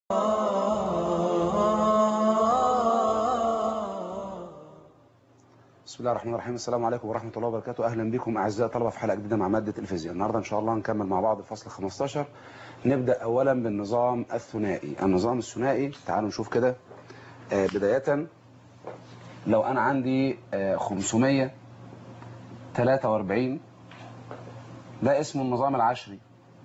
بسم الله الرحمن الرحيم السلام عليكم ورحمة الله وبركاته أهلا بكم أعزائي الطلبة في حلقة جديدة مع مادة الفيزياء النهاردة إن شاء الله نكمل مع بعض الفصل 15 نبدأ أولا بالنظام الثنائي النظام الثنائي تعالوا نشوف كده آه، بداية لو أنا عندي آه، 543 ده اسمه النظام العشري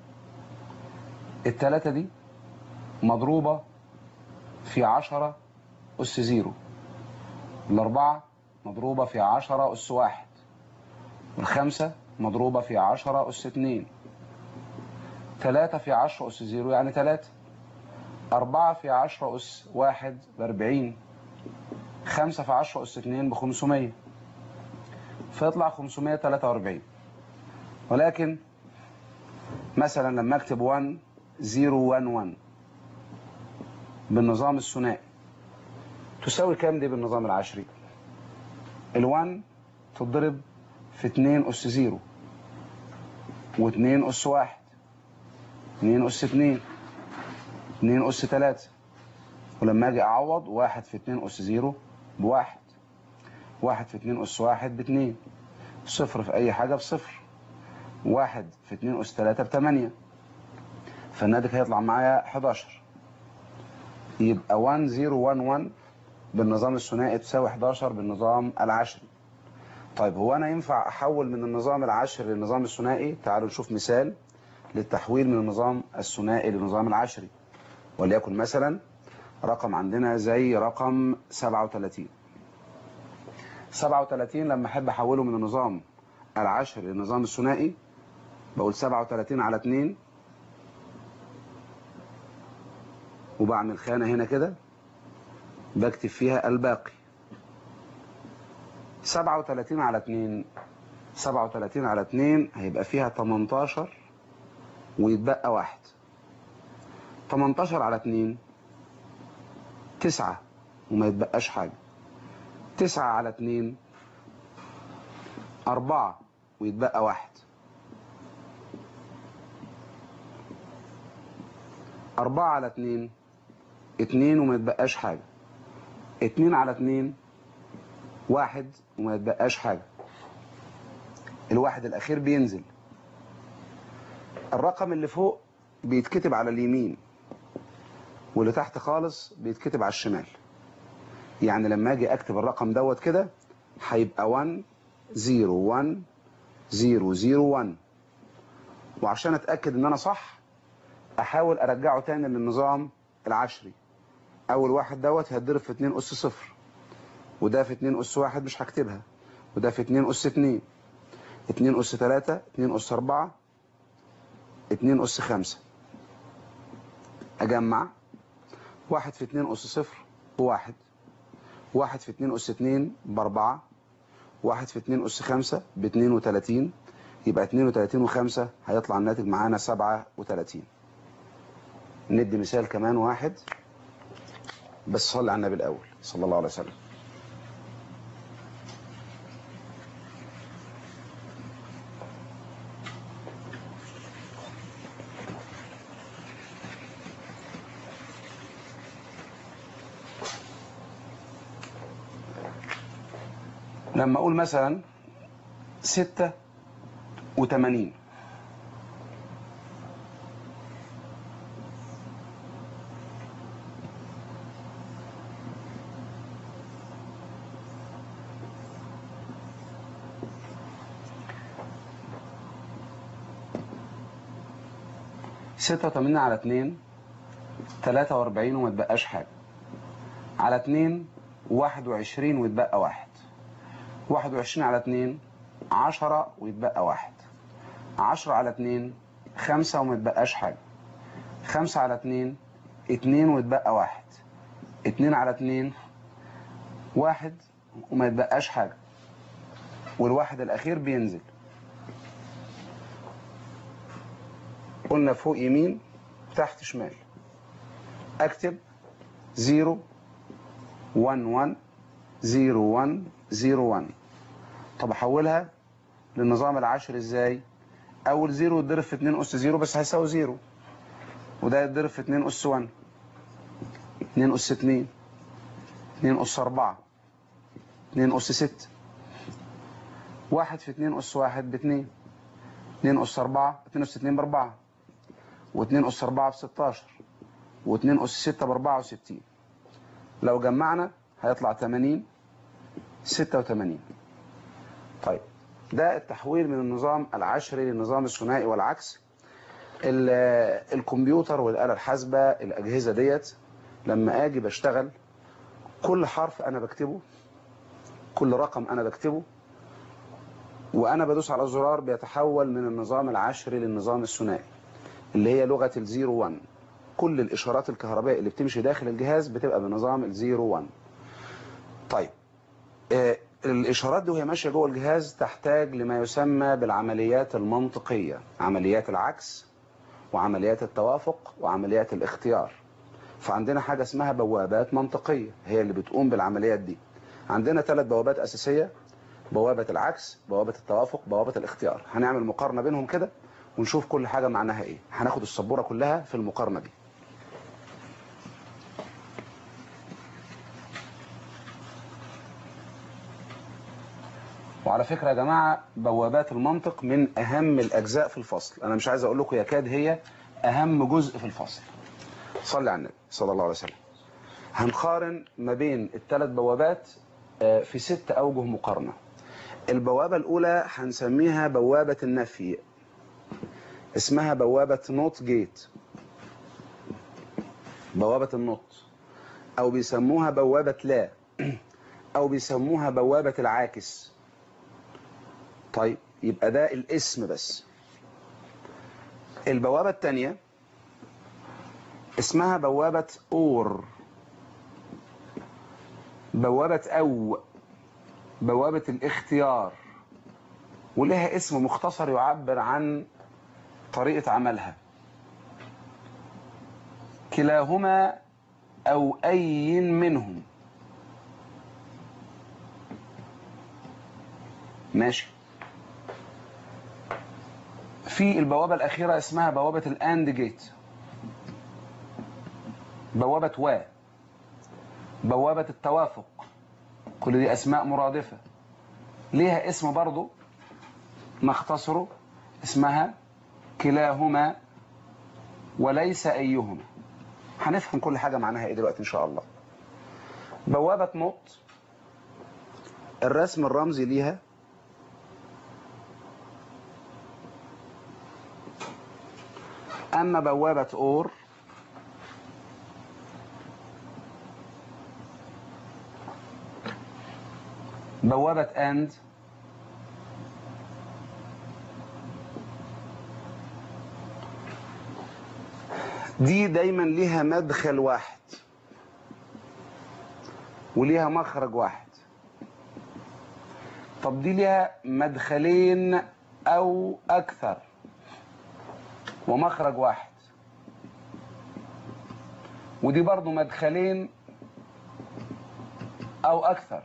التلاتة دي مضروبة في 10 أس زيرو الأربعة مضروبة في 10 أس واحد والخمسة مضروبة في 10 أس اتنين تلاتة في 10 أس زيرو يعني تلاتة أربعة في 10 أس واحد بأربعين خمسة في 10 أس اتنين بخمسمية فيطلع 543 ولكن مثلا لما اكتب 1 0 1 1 بالنظام الثنائي تساوي كام دي بالنظام العشري ال1 تضرب في 2 أس 0 و2 أس 1 2 أس 2 2 أس 3 ولما أجي أعوض 1 في 2 أس 0 بواحد 1 في 2 أس 1 باتنين صفر في أي حاجة بصفر 1 في 2 أس 3 بتمانية فالناتج هيطلع معايا 11 يبقى 1 0 1 1 بالنظام الثنائي تساوي 11 بالنظام العشري طيب هو انا ينفع احول من النظام العشري للنظام الثنائي تعالوا نشوف مثال للتحويل من النظام الثنائي للنظام العشري وليكن مثلا رقم عندنا زي رقم 37 37 لما احب احوله من النظام العشري للنظام الثنائي بقول 37 على 2 وبعمل خانة هنا كده بكتب فيها الباقي 37 على 2 37 على 2 هيبقى فيها 18 ويتبقى واحد 18 على 2 9 وما يتبقاش حاجة 9 على 2 4 ويتبقى واحد 4 على 2 2 وما يتبقاش حاجة اتنين على اتنين واحد وما يتبقاش حاجة الواحد الأخير بينزل الرقم اللي فوق بيتكتب على اليمين واللي تحت خالص بيتكتب على الشمال يعني لما اجي اكتب الرقم دوت كده هيبقى 1 0 1 0 0 1 وعشان اتاكد ان انا صح احاول ارجعه تاني للنظام العشري اول واحد دوت هيتضرب في 2 اس صفر وده في 2 اس واحد مش هكتبها وده في 2 اس 2 2 اس 3 2 اس 4 2 اس 5 اجمع واحد في 2 اس صفر بواحد واحد في 2 اس 2 باربعة واحد في 2 اس 5 ب 32 يبقى 32 و5 هيطلع الناتج معانا 37 ندي مثال كمان واحد بس صلي على النبي الأول صلى الله عليه وسلم لما أقول مثلا ستة وثمانين ستة وثمانين على اتنين تلاتة واربعين وما تبقاش حاجة على اتنين واحد وعشرين ويتبقى واحد واحد وعشرين على اتنين عشرة ويتبقى واحد عشرة على اتنين خمسة وما يتبقاش حاجة خمسة على اتنين اتنين ويتبقى واحد اتنين على اتنين واحد وما يتبقاش حاجة والواحد الأخير بينزل قلنا فوق يمين تحت شمال اكتب 0 1 1 0 1 0 1 طب احولها للنظام العشري ازاي اول 0 يتضرب في 2 اس 0 بس هيساوي 0 وده يتضرب في 2 اس 1 2 أس 2 2 أس 4 2 أس 6 واحد في 2 أس 1 ب 2 2 أس 4 2 أس 2 ب 4 و2 أس 4 ب 16 و2 أس 6 ب 64 لو جمعنا هيطلع 80 86 طيب ده التحويل من النظام العشري للنظام الثنائي والعكس ال- الكمبيوتر والآلة الحاسبة الأجهزة ديت لما أجي بشتغل كل حرف أنا بكتبه كل رقم أنا بكتبه وأنا بدوس على الزرار بيتحول من النظام العشري للنظام الثنائي اللي هي لغة الزيرو وان كل الإشارات الكهربائية اللي بتمشي داخل الجهاز بتبقى بنظام الزيرو وان طيب آه، الإشارات دي وهي ماشية جوه الجهاز تحتاج لما يسمى بالعمليات المنطقية عمليات العكس وعمليات التوافق وعمليات الاختيار فعندنا حاجة اسمها بوابات منطقية هي اللي بتقوم بالعمليات دي عندنا ثلاث بوابات أساسية بوابة العكس بوابة التوافق بوابة الاختيار هنعمل مقارنة بينهم كده ونشوف كل حاجة معناها ايه هناخد السبورة كلها في المقارنة دي وعلى فكرة يا جماعة بوابات المنطق من أهم الأجزاء في الفصل أنا مش عايز أقول لكم يكاد هي أهم جزء في الفصل صلي على النبي صلى الله عليه وسلم هنقارن ما بين الثلاث بوابات آه، في ست أوجه مقارنة البوابة الأولى هنسميها بوابة النفي اسمها بوابة نوت جيت بوابة النوت أو بيسموها بوابة لا أو بيسموها بوابة العاكس طيب يبقى ده الاسم بس البوابة الثانية اسمها بوابة أور بوابة أو بوابة الاختيار ولها اسم مختصر يعبر عن طريقة عملها كلاهما أو أي منهم ماشي في البوابة الأخيرة اسمها بوابة الأند جيت بوابة و بوابة التوافق كل دي أسماء مرادفة ليها اسم برضو نختصره اسمها كلاهما وليس أيهما هنفهم كل حاجة معناها ايه دلوقتي إن شاء الله بوابة نوت الرسم الرمزي ليها أما بوابة أور بوابة أند دي دايما ليها مدخل واحد وليها مخرج واحد طب دي ليها مدخلين أو أكثر ومخرج واحد ودي برضو مدخلين أو أكثر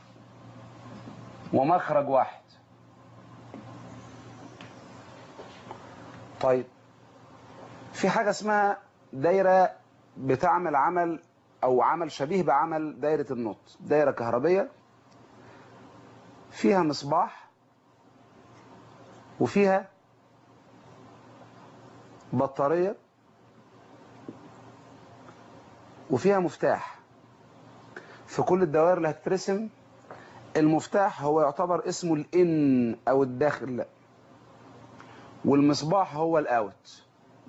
ومخرج واحد طيب في حاجة اسمها دايرة بتعمل عمل أو عمل شبيه بعمل دايرة النط دايرة كهربية فيها مصباح وفيها بطارية وفيها مفتاح في كل الدوائر اللي هتترسم المفتاح هو يعتبر اسمه الان او الداخل والمصباح هو الاوت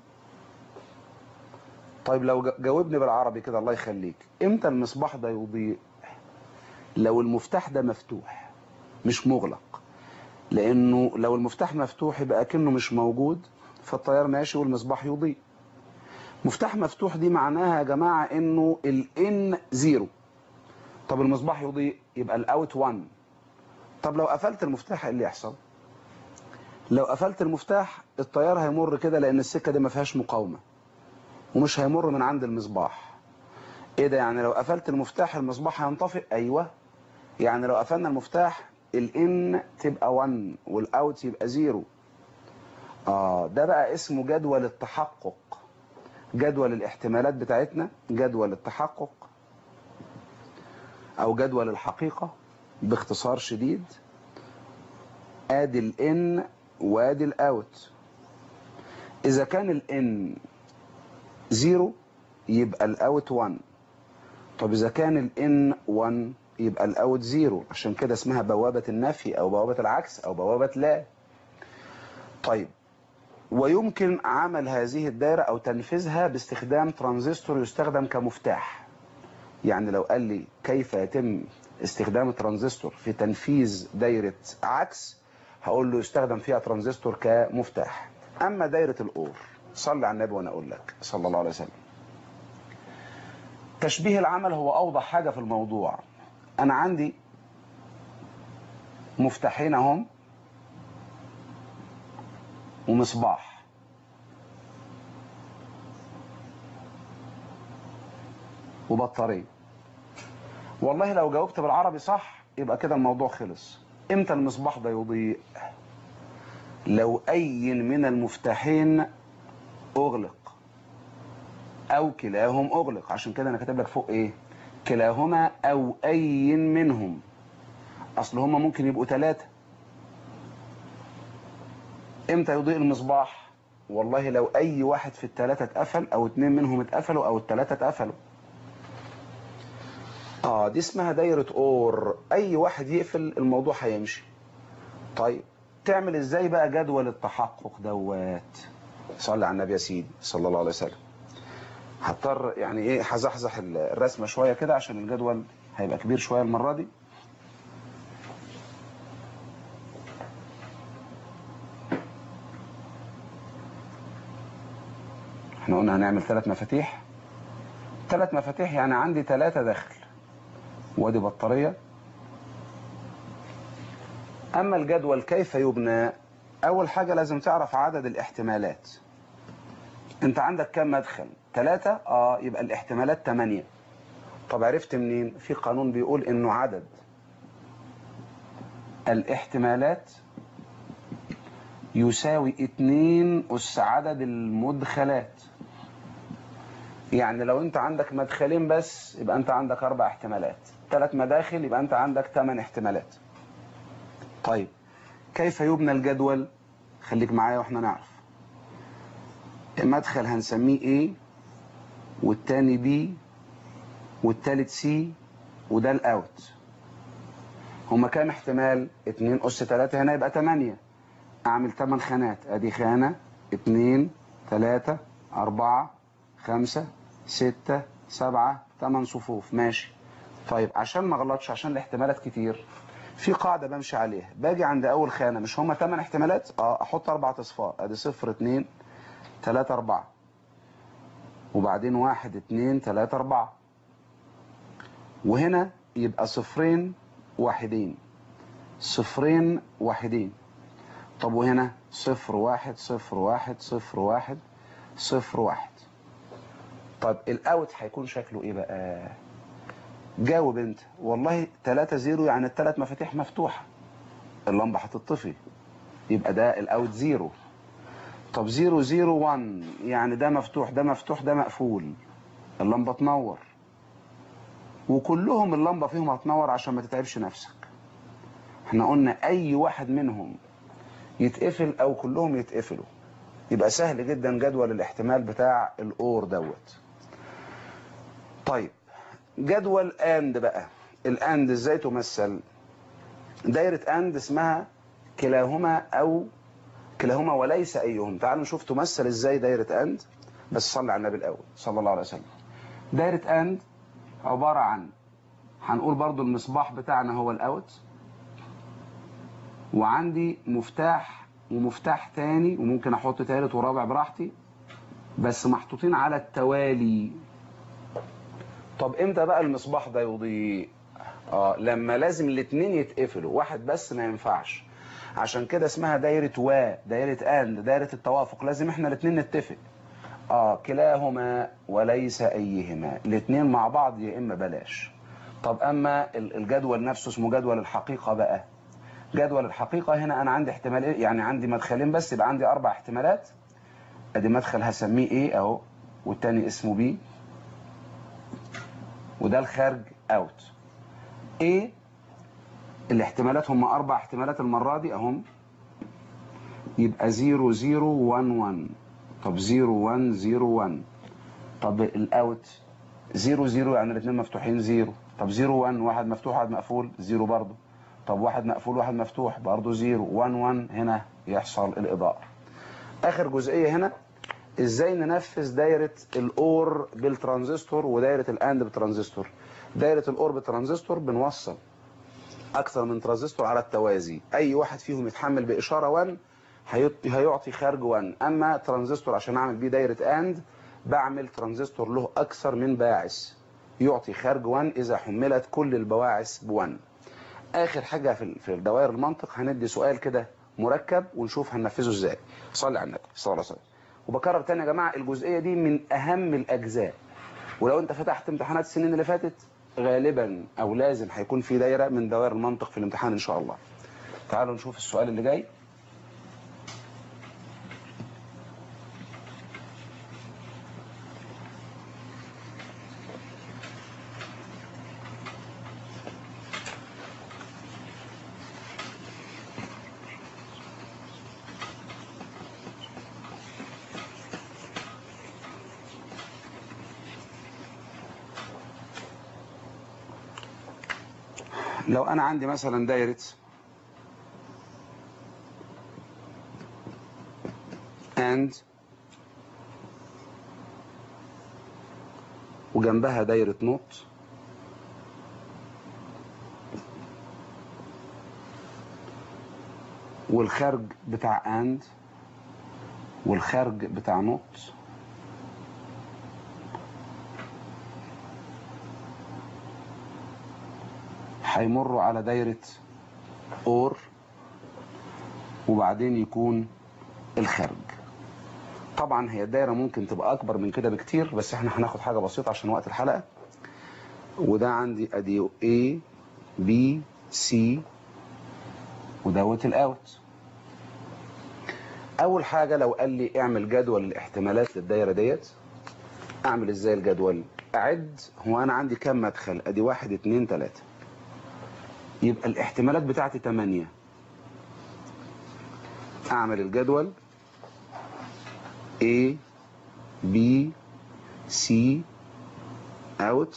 طيب لو جا- جاوبني بالعربي كده الله يخليك امتى المصباح ده يضيء لو المفتاح ده مفتوح مش مغلق لانه لو المفتاح مفتوح يبقى كأنه مش موجود فالتيار ماشي والمصباح يضيء مفتاح مفتوح دي معناها يا جماعة انه الان زيرو طب المصباح يضيء يبقى الاوت 1 طب لو قفلت المفتاح ايه اللي يحصل لو قفلت المفتاح التيار هيمر كده لان السكة دي ما فيهاش مقاومة ومش هيمر من عند المصباح ايه ده يعني لو قفلت المفتاح المصباح هينطفئ ايوه يعني لو قفلنا المفتاح الان تبقى 1 والاوت يبقى 0 اه ده بقى اسمه جدول التحقق جدول الاحتمالات بتاعتنا جدول التحقق او جدول الحقيقة باختصار شديد ادي الان وادي الاوت اذا كان الان زيرو يبقى الاوت 1 طب اذا كان الان 1 يبقى الاوت زيرو عشان كده اسمها بوابة النفي او بوابة العكس او بوابة لا طيب ويمكن عمل هذه الدائرة او تنفيذها باستخدام ترانزستور يستخدم كمفتاح يعني لو قال لي كيف يتم استخدام الترانزستور في تنفيذ دايرة عكس هقول له يستخدم فيها ترانزستور كمفتاح اما دايرة الاور صلي على النبي وانا اقول لك صلى الله عليه وسلم تشبيه العمل هو اوضح حاجة في الموضوع انا عندي مفتاحين اهم ومصباح وبطارية والله لو جاوبت بالعربي صح يبقى كده الموضوع خلص امتى المصباح ده يضيء لو اي من المفتاحين اغلق او كلاهم اغلق عشان كده انا كاتب لك فوق ايه كلاهما او اي منهم اصل هما ممكن يبقوا ثلاثة امتى يضيء المصباح والله لو اي واحد في الثلاثة اتقفل او اتنين منهم اتقفلوا او الثلاثة اتقفلوا اه دي اسمها دايرة اور اي واحد يقفل الموضوع هيمشي طيب تعمل ازاي بقى جدول التحقق دوت صلي على النبي يا سيدي صلى الله عليه وسلم هضطر يعني ايه هزحزح الرسمه شويه كده عشان الجدول هيبقى كبير شويه المره دي احنا قلنا هنعمل ثلاث مفاتيح ثلاث مفاتيح يعني عندي ثلاثة داخل وادي بطارية اما الجدول كيف يبنى اول حاجة لازم تعرف عدد الاحتمالات انت عندك كم مدخل ثلاثة اه يبقى الاحتمالات ثمانية طب عرفت منين في قانون بيقول انه عدد الاحتمالات يساوي اتنين اس عدد المدخلات يعني لو انت عندك مدخلين بس يبقى انت عندك اربع احتمالات ثلاث مداخل يبقى انت عندك ثمان احتمالات طيب كيف يبنى الجدول خليك معايا واحنا نعرف المدخل هنسميه A والتاني B والتالت C وده الاوت هما كام احتمال 2 اس 3 هنا يبقى 8 اعمل 8 خانات ادي خانة 2 3 4 5 6 7 8 صفوف ماشي طيب عشان ما اغلطش عشان الاحتمالات كتير في قاعدة بمشي عليها باجي عند اول خانة مش هما 8 احتمالات اه احط اربع اصفار ادي 0 2 3 4 وبعدين 1 2 3 4 وهنا يبقى صفرين واحدين صفرين واحدين طب وهنا صفر واحد صفر واحد صفر واحد صفر واحد طب الاوت هيكون شكله ايه بقى جاوب انت والله 3 0 يعني الثلاث مفاتيح مفتوحه اللمبه هتطفي يبقى ده الاوت زيرو طب 0 0 1 يعني ده مفتوح ده مفتوح ده مقفول اللمبه تنور وكلهم اللمبه فيهم هتنور عشان ما تتعبش نفسك احنا قلنا اي واحد منهم يتقفل او كلهم يتقفلوا يبقى سهل جدا جدول الاحتمال بتاع الاور دوت طيب جدول اند بقى الاند ازاي تمثل دايرة اند اسمها كلاهما او كلاهما وليس ايهم تعالوا نشوف تمثل ازاي دايرة اند بس صلي على النبي الاول صلى الله عليه وسلم دايرة اند عبارة عن هنقول برضو المصباح بتاعنا هو الاوت وعندي مفتاح ومفتاح تاني وممكن احط تالت ورابع براحتي بس محطوطين على التوالي طب امتى بقى المصباح ده يضيء اه لما لازم الاتنين يتقفلوا واحد بس ما ينفعش عشان كده اسمها دايرة و دايرة اند دايرة التوافق لازم احنا الاتنين نتفق اه كلاهما وليس ايهما الاتنين مع بعض يا اما بلاش طب اما الجدول نفسه اسمه جدول الحقيقة بقى جدول الحقيقة هنا انا عندي احتمال يعني عندي مدخلين بس يبقى عندي اربع احتمالات ادي مدخل هسميه ايه اهو والتاني اسمه بي وده الخارج اوت A الاحتمالات هم اربع احتمالات المرة دي اهم يبقى 0 0 1 1 طب 0 1 0 1 طب الاوت 0 0 يعني الاثنين مفتوحين 0 طب 0 1 واحد مفتوح واحد مقفول 0 برضه طب واحد مقفول واحد مفتوح برضه 0 1 1 هنا يحصل الاضاءة اخر جزئية هنا ازاي ننفذ دايرة الاور بالترانزستور ودايرة الاند بالترانزستور دايرة الاور بالترانزستور بنوصل اكثر من ترانزستور على التوازي اي واحد فيهم يتحمل باشارة 1 هيعطي خارج 1 اما ترانزستور عشان اعمل بيه دايرة اند بعمل ترانزستور له اكثر من باعث يعطي خارج 1 اذا حملت كل البواعث ب 1 اخر حاجة في في دوائر المنطق هندي سؤال كده مركب ونشوف هننفذه ازاي صلي على النبي صلى الله عليه وسلم وبكرر تاني يا جماعة الجزئية دي من اهم الاجزاء ولو انت فتحت امتحانات السنين اللي فاتت غالبا او لازم هيكون في دايرة من دوائر المنطق في الامتحان ان شاء الله تعالوا نشوف السؤال اللي جاي لو انا عندي مثلا دايرة and وجنبها دايرة نوت والخارج بتاع and والخارج بتاع نوت هيمروا على دايرة اور وبعدين يكون الخارج طبعا هي الدايرة ممكن تبقى اكبر من كده بكتير بس احنا هناخد حاجة بسيطة عشان وقت الحلقة وده عندي ادي A B C ودوت الاوت اول حاجة لو قال لي اعمل جدول الاحتمالات للدايرة ديت اعمل ازاي الجدول اعد هو انا عندي كام مدخل ادي واحد اتنين تلاتة يبقى الاحتمالات بتاعتي 8 اعمل الجدول A B C out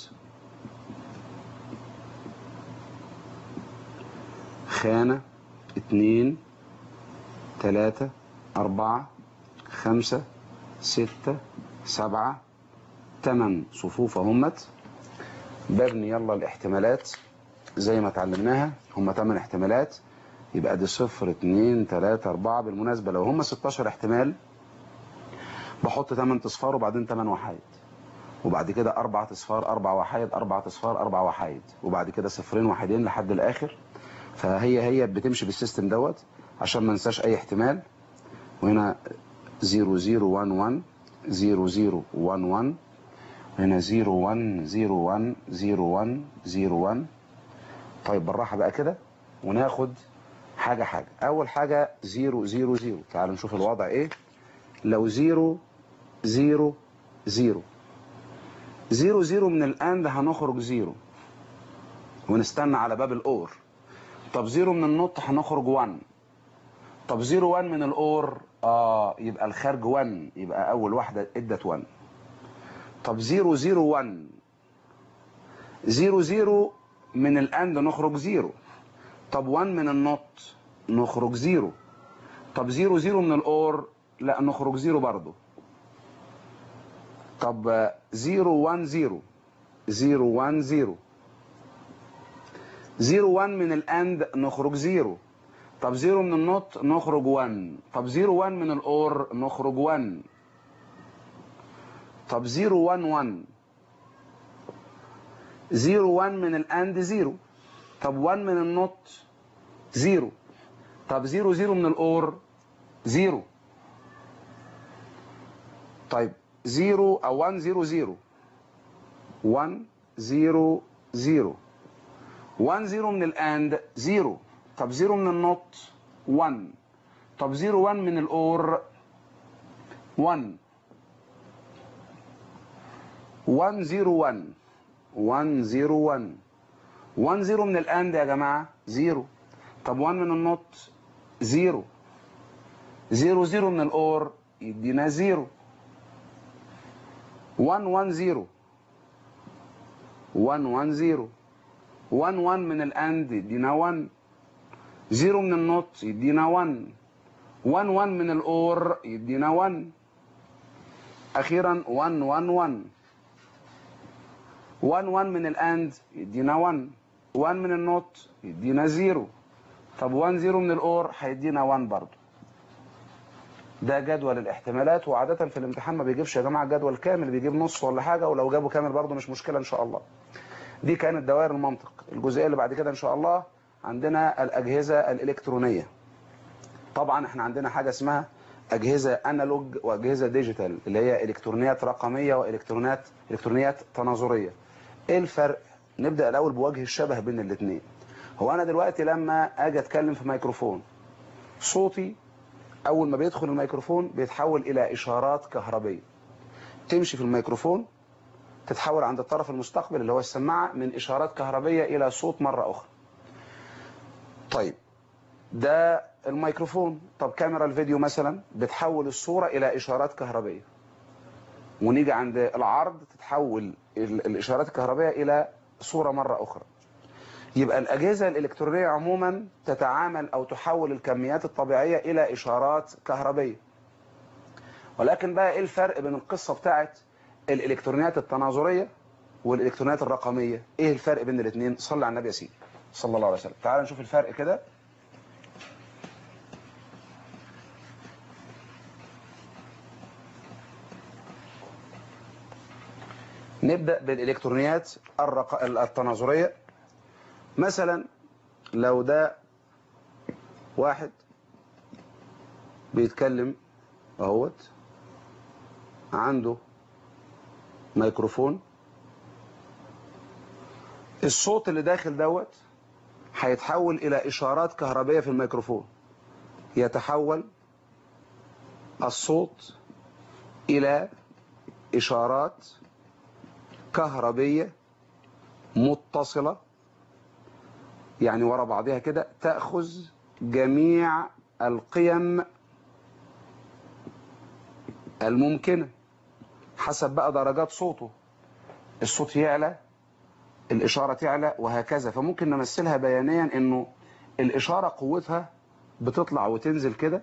خانة اتنين تلاتة أربعة خمسة ستة سبعة تمن صفوف همت ببني يلا الاحتمالات زي ما اتعلمناها هم 8 احتمالات يبقى دي صفر اتنين تلاتة اربعة بالمناسبة لو هم 16 احتمال بحط 8 اصفار وبعدين 8 وحايد وبعد كده اربع اصفار اربع وحايد اربع اصفار اربع وحايد وبعد كده صفرين وحيدين لحد الاخر فهي هي بتمشي بالسيستم دوت عشان ما ننساش اي احتمال وهنا 0 0 1 1 0 0 1 1 هنا 0 1 0 1 0 1 0 1 طيب بالراحة بقى كده وناخد حاجة حاجة أول حاجة زيرو زيرو زيرو تعالوا نشوف الوضع إيه لو زيرو زيرو زيرو زيرو زيرو من الآند هنخرج زيرو ونستنى على باب الأور طب زيرو من النط هنخرج 1 طب زيرو 1 من الأور آه يبقى الخارج 1 يبقى أول واحدة ادت 1 طب زيرو زيرو 1 زيرو زيرو من الاند نخرج زيرو طب 1 من النوت نخرج زيرو طب زيرو زيرو من الاور لا نخرج زيرو برضو طب زيرو 1 زيرو زيرو 1 زيرو زيرو 1 من الاند نخرج زيرو طب زيرو من النوت نخرج 1 طب زيرو 1 من الاور نخرج 1 طب زيرو 1 1 0 1 من الاند 0 طب 1 من النوت 0 طب 0 0 من الاور 0 طيب 0 او 1 0 0 1 0 0 1 0 من الاند 0 طب 0 من النوت 1 طب 0 1 من الاور 1 101 101 1 0 من الاند يا جماعه 0 طب 1 من النوت 0 0 0 من الاور يدينا 0 1 1 0 1 1 0 1 1 من الاند يدينا 1 0 من النوت يدينا 1 1 1 من الاور يدينا 1 اخيرا 1 1 1 1 1 من الاند يدينا 1 1 من النوت يدينا 0 طب 1 0 من الاور هيدينا 1 برضه ده جدول الاحتمالات وعادة في الامتحان ما بيجيبش يا جماعة جدول كامل بيجيب نص ولا حاجة ولو جابه كامل برضه مش مشكلة ان شاء الله دي كانت دوائر المنطق الجزئية اللي بعد كده ان شاء الله عندنا الأجهزة الإلكترونية طبعا احنا عندنا حاجة اسمها أجهزة أنالوج وأجهزة ديجيتال اللي هي إلكترونيات رقمية وإلكترونيات إلكترونيات تناظرية ايه الفرق نبدأ الأول بوجه الشبه بين الاثنين هو أنا دلوقتي لما أجي أتكلم في ميكروفون صوتي أول ما بيدخل الميكروفون بيتحول إلى إشارات كهربية تمشي في الميكروفون تتحول عند الطرف المستقبل اللي هو السماعة من إشارات كهربية إلى صوت مرة أخرى طيب ده الميكروفون طب كاميرا الفيديو مثلا بتحول الصورة إلى إشارات كهربية ونيجي عند العرض تتحول الإشارات الكهربية إلى صورة مرة أخرى يبقى الأجهزة الإلكترونية عموما تتعامل أو تحول الكميات الطبيعية إلى إشارات كهربية ولكن بقى إيه الفرق بين القصة بتاعت الإلكترونيات التناظرية والإلكترونيات الرقمية إيه الفرق بين الاثنين صلى على النبي يا سيدي صلى الله عليه وسلم تعال نشوف الفرق كده نبدأ بالإلكترونيات الرق... التناظرية مثلا لو ده واحد بيتكلم اهوت عنده ميكروفون الصوت اللي داخل دوت هيتحول إلى إشارات كهربية في الميكروفون يتحول الصوت إلى إشارات كهربية متصلة يعني ورا بعضها كده تأخذ جميع القيم الممكنة حسب بقى درجات صوته الصوت يعلى الإشارة تعلى وهكذا فممكن نمثلها بيانيا انه الإشارة قوتها بتطلع وتنزل كده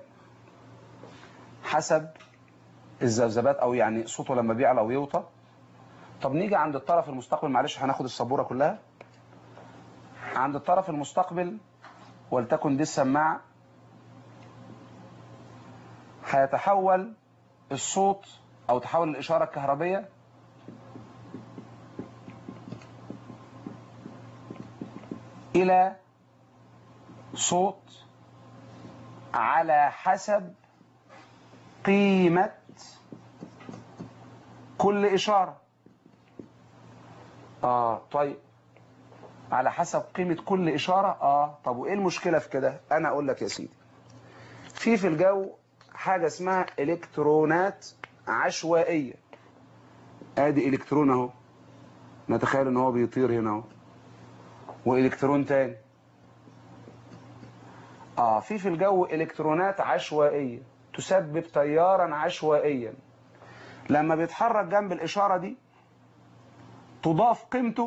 حسب الذبذبات او يعني صوته لما بيعلى ويوطى طب نيجي عند الطرف المستقبل معلش هناخد السبورة كلها عند الطرف المستقبل ولتكن دي السماعة هيتحول الصوت او تحول الإشارة الكهربية إلى صوت على حسب قيمة كل إشارة آه طيب على حسب قيمة كل إشارة آه طب وإيه المشكلة في كده أنا أقول لك يا سيدي في في الجو حاجة اسمها إلكترونات عشوائية آدي إلكترون أهو نتخيل إن هو بيطير هنا أهو وإلكترون تاني آه في في الجو إلكترونات عشوائية تسبب تيارا عشوائيا لما بيتحرك جنب الإشارة دي تضاف قيمته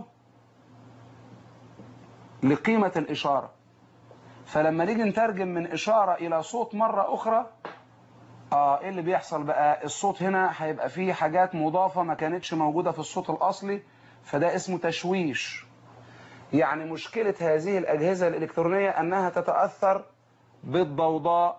لقيمة الإشارة فلما نيجي نترجم من إشارة إلى صوت مرة أخرى آه إيه اللي بيحصل بقى الصوت هنا هيبقى فيه حاجات مضافة ما كانتش موجودة في الصوت الأصلي فده اسمه تشويش يعني مشكلة هذه الأجهزة الإلكترونية أنها تتأثر بالضوضاء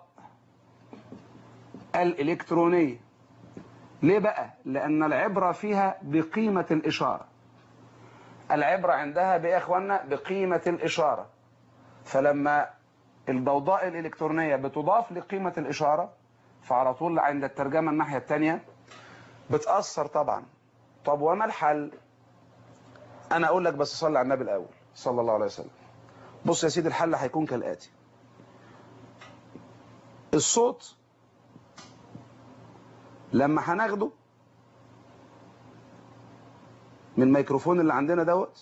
الإلكترونية ليه بقى؟ لأن العبرة فيها بقيمة الإشارة العبرة عندها بإيه يا إخوانا؟ بقيمة الإشارة فلما الضوضاء الإلكترونية بتضاف لقيمة الإشارة فعلى طول عند الترجمة الناحية التانية بتأثر طبعا طب وما الحل؟ أنا أقول لك بس صلي على النبي الأول صلى الله عليه وسلم بص يا سيدي الحل هيكون كالآتي الصوت لما هناخده من الميكروفون اللي عندنا دوت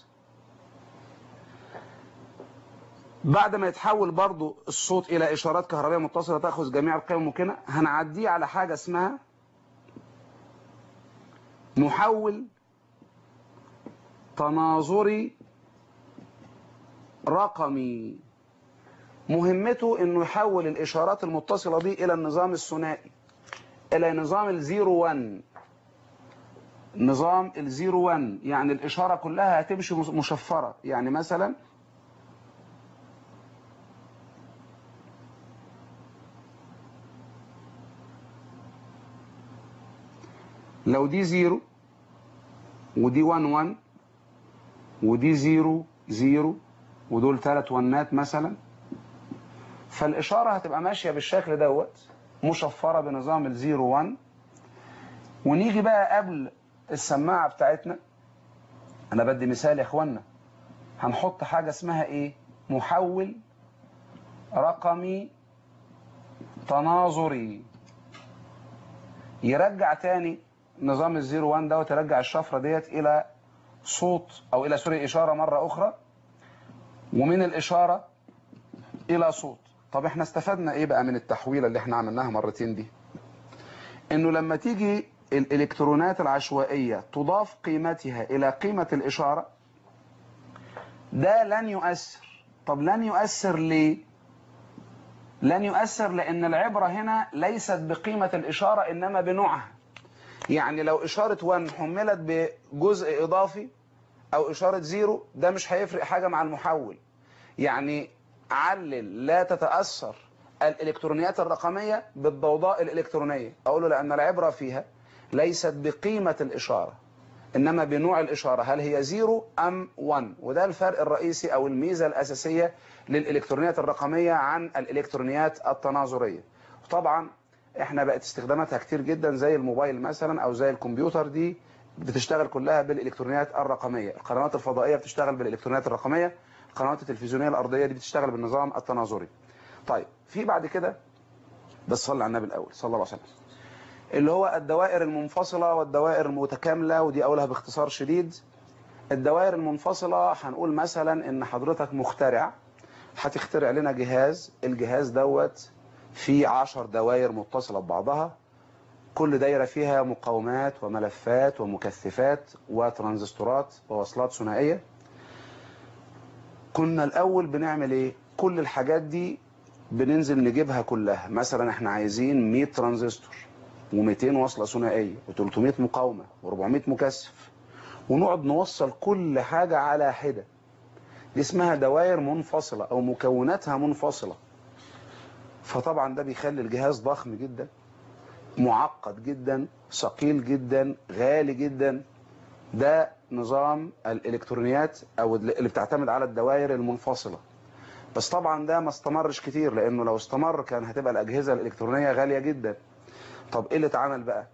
بعد ما يتحول برضو الصوت الى اشارات كهربائيه متصله تاخذ جميع القيم الممكنه هنعديه على حاجه اسمها محول تناظري رقمي مهمته انه يحول الاشارات المتصله دي الى النظام الثنائي الى نظام الزيرو 1 نظام الزيرو 1 يعني الاشاره كلها هتمشي مشفره يعني مثلا لو دي زيرو ودي 1 1 ودي زيرو زيرو ودول ثلاث ونات مثلا فالإشارة هتبقى ماشية بالشكل دوت مشفرة بنظام الزيرو 1 ونيجي بقى قبل السماعة بتاعتنا أنا بدي مثال يا إخوانا هنحط حاجة اسمها إيه محول رقمي تناظري يرجع تاني نظام الزيرو 1 دوت يرجع الشفرة ديت إلى صوت أو إلى سوري إشارة مرة أخرى ومن الإشارة إلى صوت طب احنا استفدنا ايه بقى من التحويلة اللي احنا عملناها مرتين دي انه لما تيجي الالكترونات العشوائية تضاف قيمتها الى قيمة الاشارة ده لن يؤثر طب لن يؤثر ليه لن يؤثر لان العبرة هنا ليست بقيمة الاشارة انما بنوعها يعني لو اشارة 1 حملت بجزء اضافي او اشارة زيرو ده مش هيفرق حاجة مع المحول يعني علل لا تتأثر الإلكترونيات الرقمية بالضوضاء الإلكترونية أقول له لأن العبرة فيها ليست بقيمة الإشارة إنما بنوع الإشارة هل هي زيرو أم 1 وده الفرق الرئيسي أو الميزة الأساسية للإلكترونيات الرقمية عن الإلكترونيات التناظرية طبعا احنا بقت استخداماتها كتير جدا زي الموبايل مثلا أو زي الكمبيوتر دي بتشتغل كلها بالإلكترونيات الرقمية القنوات الفضائية بتشتغل بالإلكترونيات الرقمية القنوات التلفزيونيه الارضيه دي بتشتغل بالنظام التناظري طيب في بعد كده بس صلي على النبي الاول صلى الله عليه وسلم اللي هو الدوائر المنفصله والدوائر المتكامله ودي اقولها باختصار شديد الدوائر المنفصله هنقول مثلا ان حضرتك مخترع هتخترع لنا جهاز الجهاز دوت فيه 10 دوائر متصله ببعضها كل دايره فيها مقاومات وملفات ومكثفات وترانزستورات ووصلات ثنائيه كنا الأول بنعمل إيه؟ كل الحاجات دي بننزل نجيبها كلها مثلا احنا عايزين 100 ترانزستور و200 وصلة ثنائية و300 مقاومة و400 مكثف ونقعد نوصل كل حاجة على حدة دي اسمها دوائر منفصلة أو مكوناتها منفصلة فطبعا ده بيخلي الجهاز ضخم جدا معقد جدا ثقيل جدا غالي جدا ده نظام الالكترونيات او اللي بتعتمد على الدوائر المنفصله بس طبعا ده ما استمرش كتير لانه لو استمر كان هتبقى الاجهزه الالكترونيه غاليه جدا طب ايه اللي اتعمل بقى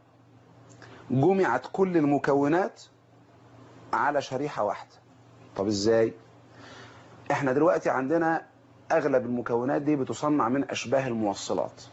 جمعت كل المكونات على شريحه واحده طب ازاي احنا دلوقتي عندنا اغلب المكونات دي بتصنع من اشباه الموصلات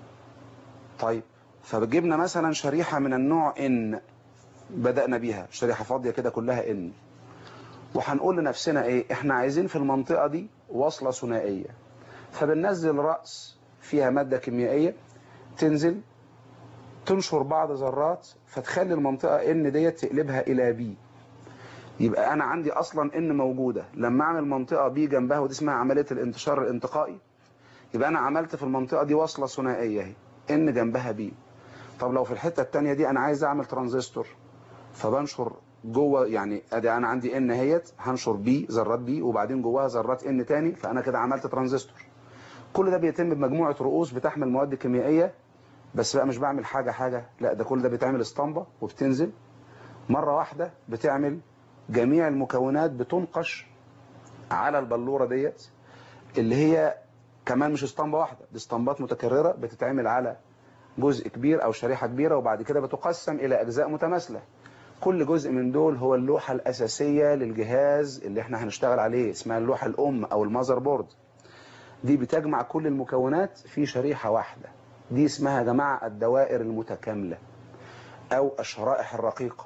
طيب فجبنا مثلا شريحه من النوع ان بدأنا بيها شريحة فاضية كده كلها ان وهنقول لنفسنا ايه احنا عايزين في المنطقة دي وصلة ثنائية فبننزل رأس فيها مادة كيميائية تنزل تنشر بعض ذرات فتخلي المنطقة ان ديت تقلبها الى بي يبقى انا عندي اصلا ان موجودة لما اعمل منطقة بي جنبها ودي اسمها عملية الانتشار الانتقائي يبقى انا عملت في المنطقة دي وصلة ثنائية اهي ان جنبها بي طب لو في الحتة التانية دي انا عايز اعمل ترانزستور فبنشر جوه يعني ادي انا عندي ان اهيت هنشر بي ذرات بي وبعدين جواها ذرات ان تاني فانا كده عملت ترانزستور كل ده بيتم بمجموعه رؤوس بتحمل مواد كيميائيه بس بقى مش بعمل حاجه حاجه لا ده كل ده بيتعمل اسطمبه وبتنزل مره واحده بتعمل جميع المكونات بتنقش على البلوره ديت اللي هي كمان مش اسطمبه واحده دي اسطمبات متكرره بتتعمل على جزء كبير او شريحه كبيره وبعد كده بتقسم الى اجزاء متماثله كل جزء من دول هو اللوحة الأساسية للجهاز اللي احنا هنشتغل عليه اسمها اللوحة الأم أو المذر بورد دي بتجمع كل المكونات في شريحة واحدة دي اسمها يا جماعة الدوائر المتكاملة أو الشرائح الرقيقة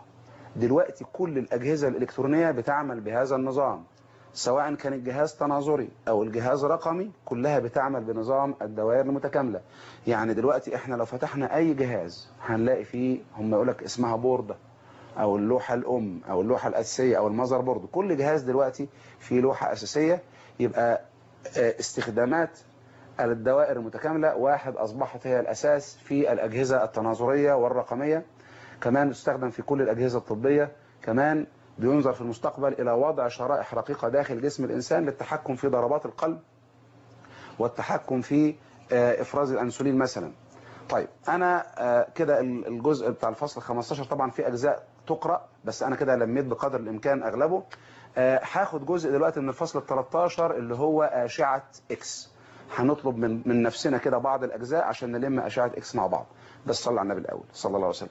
دلوقتي كل الأجهزة الإلكترونية بتعمل بهذا النظام سواء كان الجهاز تناظري أو الجهاز رقمي كلها بتعمل بنظام الدوائر المتكاملة يعني دلوقتي احنا لو فتحنا أي جهاز هنلاقي فيه هم يقول لك اسمها بوردة أو اللوحة الأم أو اللوحة الأساسية أو المذر بورد كل جهاز دلوقتي فيه لوحة أساسية يبقى آه، استخدامات الدوائر المتكاملة واحد أصبحت هي الأساس في الأجهزة التناظرية والرقمية كمان تستخدم في كل الأجهزة الطبية كمان بينظر في المستقبل إلى وضع شرائح رقيقة داخل جسم الإنسان للتحكم في ضربات القلب والتحكم في آه، إفراز الأنسولين مثلا طيب أنا آه، كده ال- الجزء بتاع الفصل 15 طبعا في أجزاء تقرأ بس أنا كده لميت بقدر الإمكان أغلبه آه، هاخد جزء دلوقتي من الفصل ال 13 اللي هو أشعة إكس هنطلب من من نفسنا كده بعض الأجزاء عشان نلم أشعة إكس مع بعض بس صلى على النبي الأول صلى الله عليه وسلم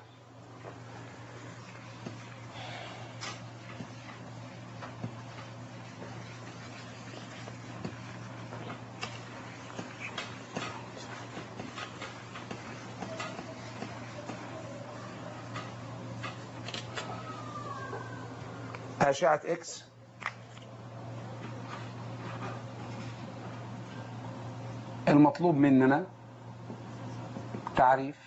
أشعة إكس المطلوب مننا تعريف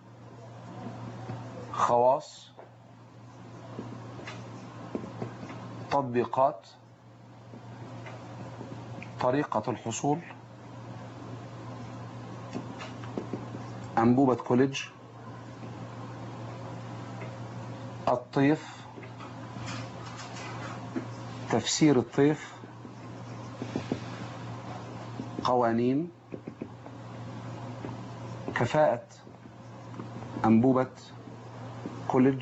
خواص تطبيقات طريقة الحصول أنبوبة كوليدج الطيف تفسير الطيف قوانين كفاءة أنبوبة كوليدج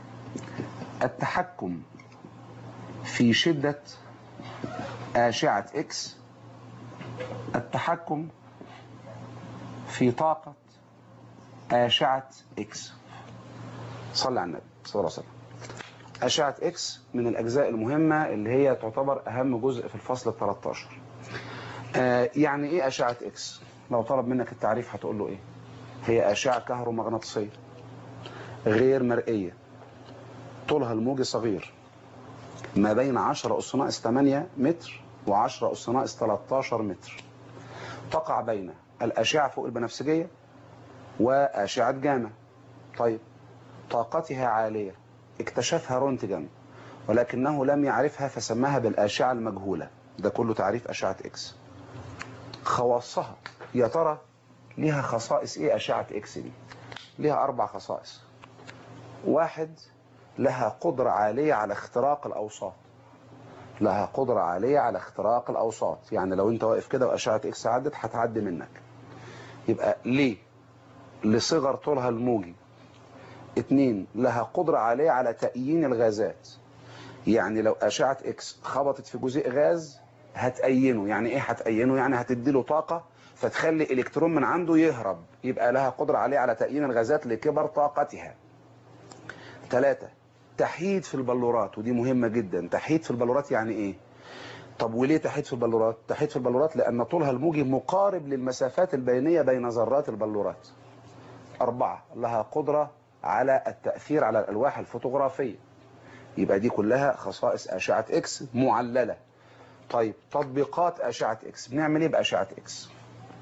التحكم في شدة أشعة إكس التحكم في طاقة أشعة إكس صلى على النبي صلى الله عليه وسلم أشعة إكس من الأجزاء المهمة اللي هي تعتبر أهم جزء في الفصل ال 13 آه يعني إيه أشعة إكس؟ لو طلب منك التعريف هتقول له إيه؟ هي أشعة كهرومغناطيسية غير مرئية طولها الموجي صغير ما بين 10 أس ناقص 8 متر و10 أس ناقص 13 متر تقع بين الأشعة فوق البنفسجية وأشعة جاما طيب طاقتها عالية اكتشفها رونتجن ولكنه لم يعرفها فسماها بالأشعة المجهولة ده كله تعريف أشعة إكس خواصها يا ترى ليها خصائص إيه أشعة إكس دي ليها أربع خصائص واحد لها قدرة عالية على اختراق الأوساط لها قدرة عالية على اختراق الأوساط يعني لو انت واقف كده وأشعة إكس عدت هتعدي منك يبقى ليه لصغر طولها الموجي اتنين لها قدرة عالية على تأيين الغازات يعني لو أشعة إكس خبطت في جزيء غاز هتأينه يعني إيه هتأينه يعني هتديله طاقة فتخلي إلكترون من عنده يهرب يبقى لها قدرة عالية على تأيين الغازات لكبر طاقتها ثلاثة تحييد في البلورات ودي مهمة جدا تحييد في البلورات يعني إيه طب وليه تحييد في البلورات تحييد في البلورات لأن طولها الموجي مقارب للمسافات البينية بين ذرات البلورات أربعة لها قدرة على التأثير على الألواح الفوتوغرافية يبقى دي كلها خصائص أشعة إكس معللة طيب تطبيقات أشعة إكس بنعمل إيه بأشعة إكس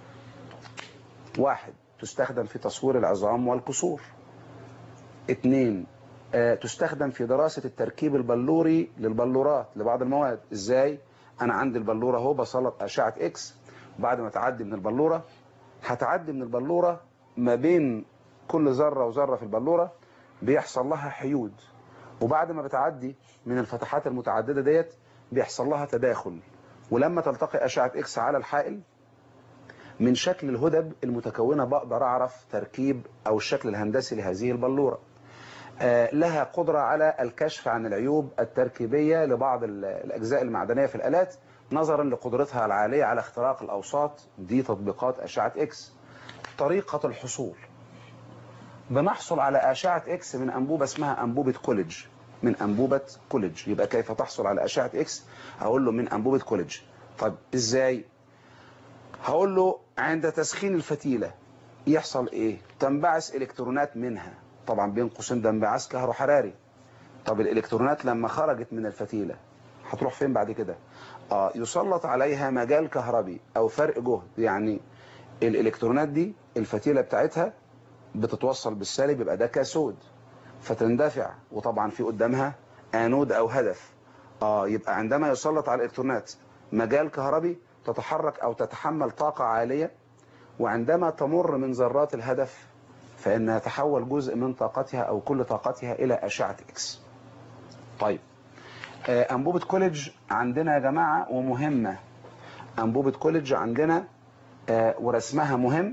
واحد تستخدم في تصوير العظام والكسور اتنين آه، تستخدم في دراسة التركيب البلوري للبلورات لبعض المواد ازاي انا عندي البلورة اهو بسلط اشعة اكس بعد ما تعدي من البلورة هتعدي من البلورة ما بين كل ذرة وذرة في البلورة بيحصل لها حيود وبعد ما بتعدي من الفتحات المتعددة ديت بيحصل لها تداخل ولما تلتقي أشعة إكس على الحائل من شكل الهدب المتكونة بقدر أعرف تركيب أو الشكل الهندسي لهذه البلورة آه، لها قدرة على الكشف عن العيوب التركيبية لبعض ال- الأجزاء المعدنية في الآلات نظرا لقدرتها العالية على اختراق الأوساط دي تطبيقات أشعة إكس طريقة الحصول بنحصل على أشعة إكس من أنبوبة اسمها أنبوبة كوليدج من أنبوبة كوليدج يبقى كيف تحصل على أشعة إكس هقول له من أنبوبة كوليدج طب إزاي هقول له عند تسخين الفتيلة يحصل إيه تنبعث إلكترونات منها طبعا بين قوسين ده انبعاث كهروحراري طب الالكترونات لما خرجت من الفتيله هتروح فين بعد كده اه يسلط عليها مجال كهربي او فرق جهد يعني الالكترونات دي الفتيله بتاعتها بتتوصل بالسالب يبقى ده كاسود فتندفع وطبعا في قدامها انود او هدف اه يبقى عندما يسلط على الالكترونات مجال كهربي تتحرك او تتحمل طاقه عاليه وعندما تمر من ذرات الهدف فإنها تحول جزء من طاقتها أو كل طاقتها إلى أشعة إكس طيب آه، أنبوبة كوليدج عندنا يا جماعة ومهمة أنبوبة كوليدج عندنا آه، ورسمها مهم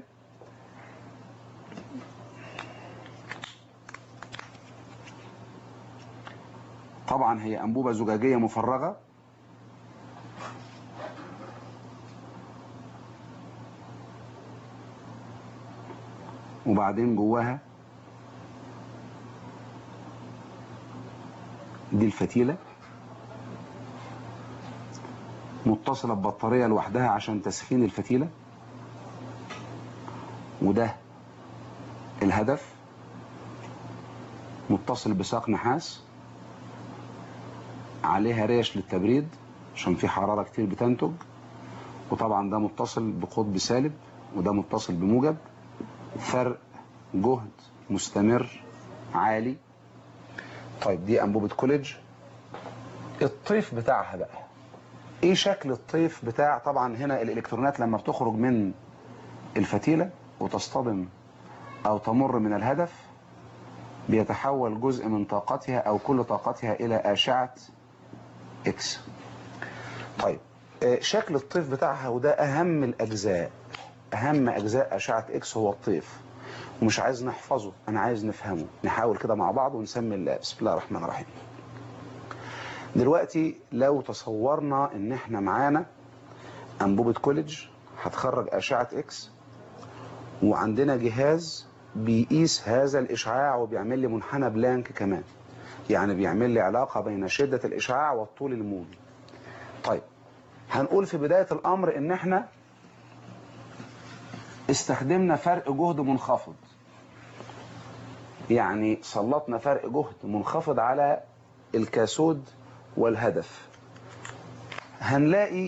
طبعا هي أنبوبة زجاجية مفرغة وبعدين جواها دي الفتيلة متصلة ببطارية لوحدها عشان تسخين الفتيلة وده الهدف متصل بساق نحاس عليها ريش للتبريد عشان في حرارة كتير بتنتج وطبعا ده متصل بقطب سالب وده متصل بموجب فرق جهد مستمر عالي طيب دي انبوبة كوليدج الطيف بتاعها بقى ايه شكل الطيف بتاع طبعا هنا الالكترونات لما بتخرج من الفتيلة وتصطدم او تمر من الهدف بيتحول جزء من طاقتها او كل طاقتها الى اشعة اكس طيب آه، شكل الطيف بتاعها وده اهم الاجزاء اهم اجزاء اشعة اكس هو الطيف ومش عايز نحفظه انا عايز نفهمه نحاول كده مع بعض ونسمي الله بسم الله الرحمن الرحيم دلوقتي لو تصورنا ان احنا معانا انبوبة كوليدج هتخرج اشعة اكس وعندنا جهاز بيقيس هذا الاشعاع وبيعمل لي منحنى بلانك كمان يعني بيعمل لي علاقة بين شدة الاشعاع والطول الموجي طيب هنقول في بداية الامر ان احنا استخدمنا فرق جهد منخفض يعني سلطنا فرق جهد منخفض على الكاثود والهدف هنلاقي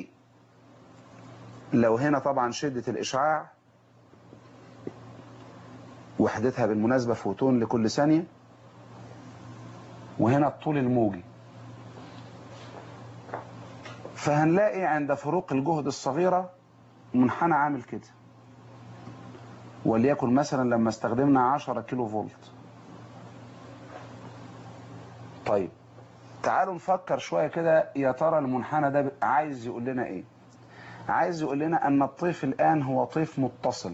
لو هنا طبعا شدة الإشعاع وحدتها بالمناسبة فوتون لكل ثانية وهنا الطول الموجي فهنلاقي عند فروق الجهد الصغيرة منحنى عامل كده وليكن مثلا لما استخدمنا 10 كيلو فولت طيب تعالوا نفكر شوية كده يا ترى المنحنى ده عايز يقول لنا ايه عايز يقول لنا ان الطيف الان هو طيف متصل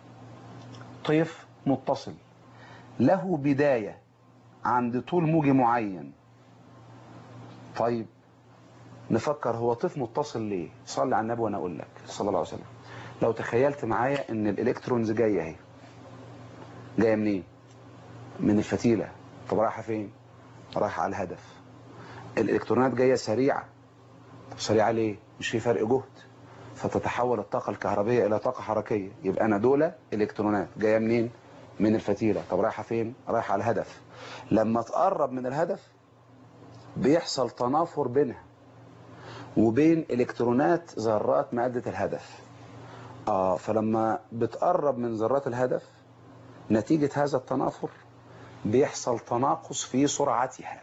طيف متصل له بداية عند طول موجي معين طيب نفكر هو طيف متصل ليه صلي على النبي وانا اقول لك صلى الله عليه وسلم لو تخيلت معايا ان الالكترونز جايه اهي جايه منين من الفتيله طب رايحه فين رايحه على الهدف الالكترونات جايه سريعه طب سريعه ليه مش في فرق جهد فتتحول الطاقه الكهربيه الى طاقه حركيه يبقى انا دول الكترونات جايه منين من الفتيله طب رايحه فين رايحه على الهدف لما تقرب من الهدف بيحصل تنافر بينها وبين الكترونات ذرات مادة الهدف آه فلما بتقرب من ذرات الهدف نتيجة هذا التنافر بيحصل تناقص في سرعتها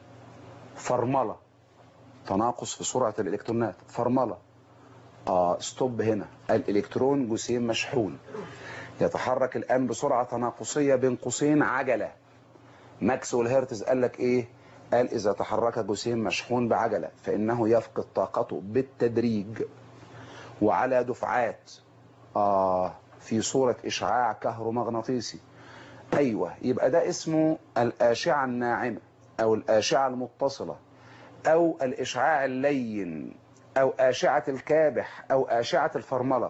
فرملة تناقص في سرعة الإلكترونات فرملة آه ستوب هنا الإلكترون جسيم مشحون يتحرك الآن بسرعة تناقصية بين قوسين عجلة ماكس والهرتز قال لك إيه قال إذا تحرك جسيم مشحون بعجلة فإنه يفقد طاقته بالتدريج وعلى دفعات آه في صورة إشعاع كهرومغناطيسي أيوة يبقى ده اسمه الآشعة الناعمة أو الآشعة المتصلة أو الإشعاع اللين أو آشعة الكابح أو آشعة الفرملة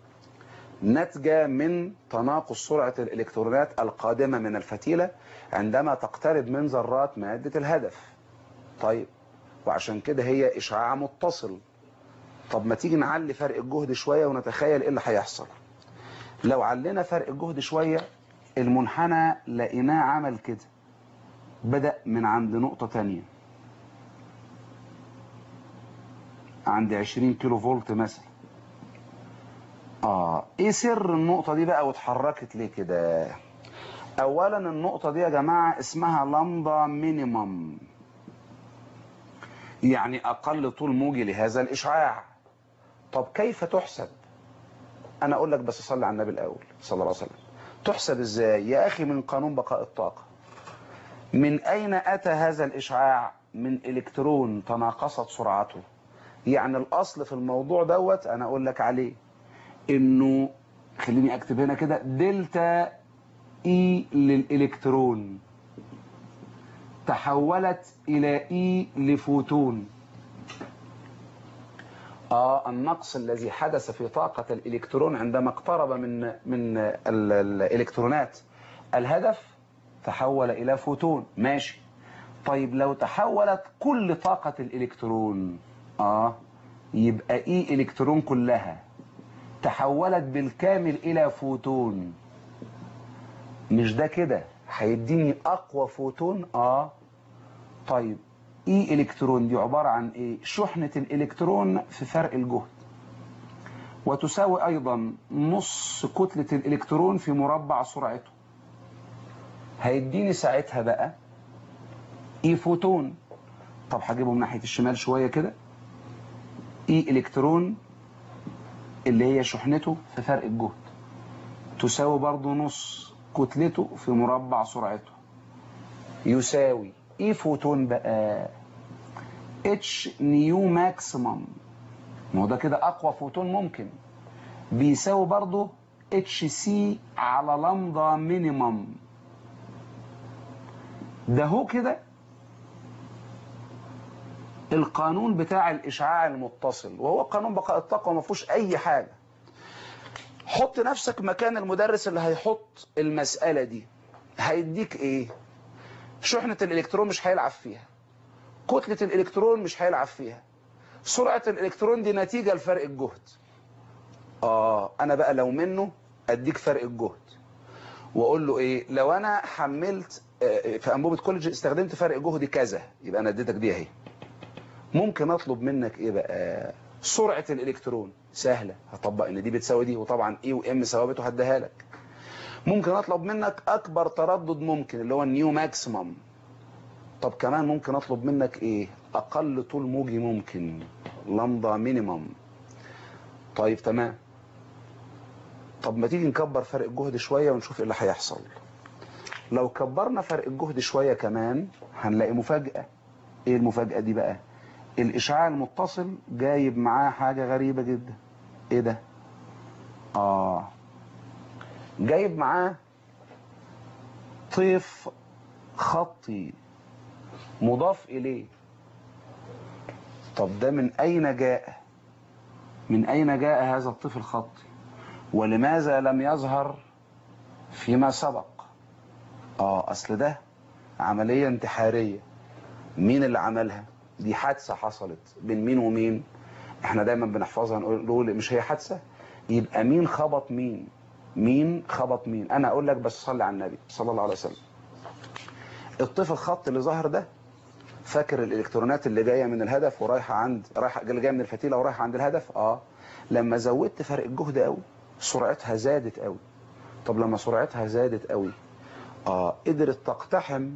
ناتجة من تناقص سرعة الإلكترونات القادمة من الفتيلة عندما تقترب من ذرات مادة الهدف طيب وعشان كده هي إشعاع متصل طب ما تيجي نعلي فرق الجهد شوية ونتخيل إيه اللي هيحصل لو علينا فرق الجهد شوية المنحنى لقيناه عمل كده بدأ من عند نقطة تانية عند 20 كيلو فولت مثلا اه ايه سر النقطة دي بقى واتحركت ليه كده اولا النقطة دي يا جماعة اسمها لامدا مينيمم يعني اقل طول موجي لهذا الاشعاع طب كيف تحسب انا اقول لك بس صلي على النبي الاول صلى الله عليه وسلم تحسب ازاي يا اخي من قانون بقاء الطاقة من اين اتى هذا الاشعاع من الكترون تناقصت سرعته يعني الاصل في الموضوع دوت انا اقول لك عليه انه خليني اكتب هنا كده دلتا اي للالكترون تحولت الى اي لفوتون اه النقص الذي حدث في طاقة الالكترون عندما اقترب من من ال- الالكترونات الهدف تحول الى فوتون ماشي طيب لو تحولت كل طاقة الالكترون اه يبقى اي الكترون كلها تحولت بالكامل الى فوتون مش ده كده هيديني اقوى فوتون اه طيب اي الكترون دي عبارة عن ايه شحنة الالكترون في فرق الجهد وتساوي ايضا نص كتلة الالكترون في مربع سرعته هيديني ساعتها بقى اي فوتون طب هجيبه من ناحية الشمال شوية كده اي الكترون اللي هي شحنته في فرق الجهد تساوي برضو نص كتلته في مربع سرعته يساوي ايه فوتون بقى اتش نيو ماكسيمم ما هو ده كده اقوى فوتون ممكن بيساوي برضو اتش سي على لامدا مينيمم ده هو كده القانون بتاع الاشعاع المتصل وهو قانون بقاء الطاقه وما فيهوش اي حاجه حط نفسك مكان المدرس اللي هيحط المساله دي هيديك ايه شحنه الالكترون مش هيلعب فيها كتله الالكترون مش هيلعب فيها سرعه الالكترون دي نتيجه لفرق الجهد اه انا بقى لو منه اديك فرق الجهد واقول له ايه لو انا حملت آه، في انبوبه كوليدج استخدمت فرق جهدي كذا يبقى انا اديتك دي اهي ممكن اطلب منك ايه بقى سرعه الالكترون سهله هطبق ان دي بتساوي دي وطبعا اي وام ثوابت وهديها لك ممكن اطلب منك اكبر تردد ممكن اللي هو النيو ماكسيمم طب كمان ممكن اطلب منك ايه اقل طول موجي ممكن لامدا مينيمم طيب تمام طب ما تيجي نكبر فرق الجهد شويه ونشوف ايه اللي هيحصل لو كبرنا فرق الجهد شويه كمان هنلاقي مفاجاه ايه المفاجاه دي بقى الاشعاع المتصل جايب معاه حاجه غريبه جدا ايه ده اه جايب معاه طيف خطي مضاف اليه طب ده من اين جاء من اين جاء هذا الطيف الخطي ولماذا لم يظهر فيما سبق اه اصل ده عملية انتحارية مين اللي عملها دي حادثة حصلت بين مين ومين احنا دايما بنحفظها نقول نقول مش هي حادثة يبقى مين خبط مين مين خبط مين انا اقول لك بس صلي على النبي صلى الله عليه وسلم الطيف الخط اللي ظهر ده فاكر الالكترونات اللي جايه من الهدف ورايحه عند رايحه اللي جايه من الفتيله ورايحه عند الهدف اه لما زودت فرق الجهد قوي سرعتها زادت قوي طب لما سرعتها زادت قوي اه قدرت تقتحم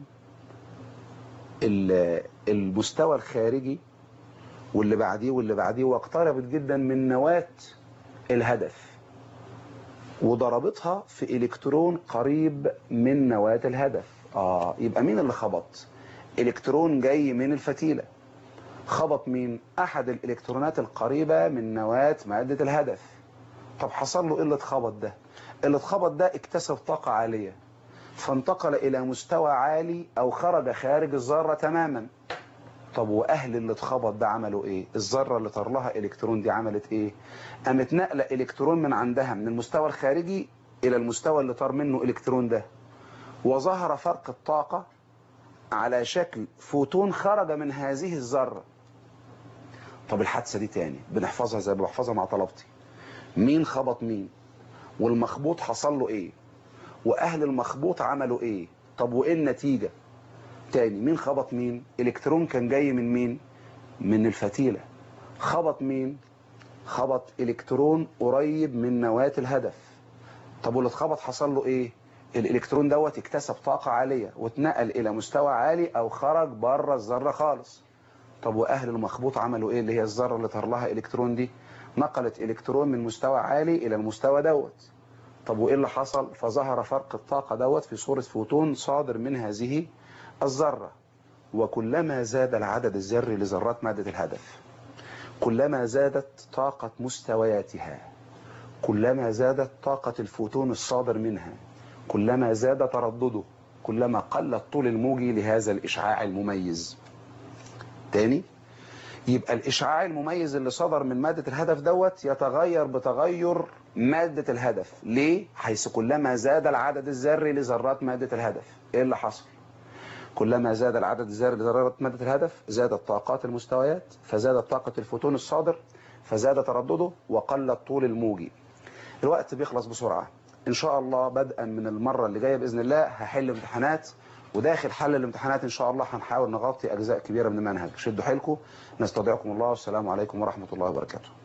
ال- المستوى الخارجي واللي بعديه واللي بعديه واقتربت جدا من نواة الهدف وضربتها في الكترون قريب من نواة الهدف اه يبقى مين اللي خبط الكترون جاي من الفتيلة خبط مين احد الالكترونات القريبة من نواة مادة الهدف طب حصل له ايه اللي اتخبط ده اللي اتخبط ده اكتسب طاقة عالية فانتقل الى مستوى عالي او خرج خارج الذرة تماما طب واهل اللي اتخبط ده عملوا ايه الذره اللي طار لها الكترون دي عملت ايه قامت نقله الكترون من عندها من المستوى الخارجي الى المستوى اللي طار منه الكترون ده وظهر فرق الطاقه على شكل فوتون خرج من هذه الذره طب الحادثه دي تاني بنحفظها زي ما بحفظها مع طلبتي مين خبط مين والمخبوط حصل له ايه واهل المخبوط عملوا ايه طب وايه النتيجه تاني مين خبط مين الكترون كان جاي من مين من الفتيلة خبط مين خبط الكترون قريب من نواة الهدف طب واللي اتخبط حصل له ايه الالكترون دوت اكتسب طاقة عالية واتنقل الى مستوى عالي او خرج بره الذرة خالص طب واهل المخبوط عملوا ايه اللي هي الذرة اللي طار لها الكترون دي نقلت الكترون من مستوى عالي الى المستوى دوت طب وايه اللي حصل فظهر فرق الطاقة دوت في صورة فوتون صادر من هذه الذرة وكلما زاد العدد الذري لذرات مادة الهدف كلما زادت طاقة مستوياتها كلما زادت طاقة الفوتون الصادر منها كلما زاد تردده كلما قل الطول الموجي لهذا الإشعاع المميز تاني يبقى الإشعاع المميز اللي صدر من مادة الهدف دوت يتغير بتغير مادة الهدف ليه؟ حيث كلما زاد العدد الذري لذرات مادة الهدف إيه اللي حصل؟ كلما زاد العدد الذري لذرات مادة الهدف زادت طاقات المستويات فزادت طاقة الفوتون الصادر فزاد تردده وقل الطول الموجي الوقت بيخلص بسرعة إن شاء الله بدءا من المرة اللي جاية بإذن الله هحل امتحانات وداخل حل الامتحانات إن شاء الله هنحاول نغطي أجزاء كبيرة من المنهج شدوا حيلكم نستودعكم الله والسلام عليكم ورحمة الله وبركاته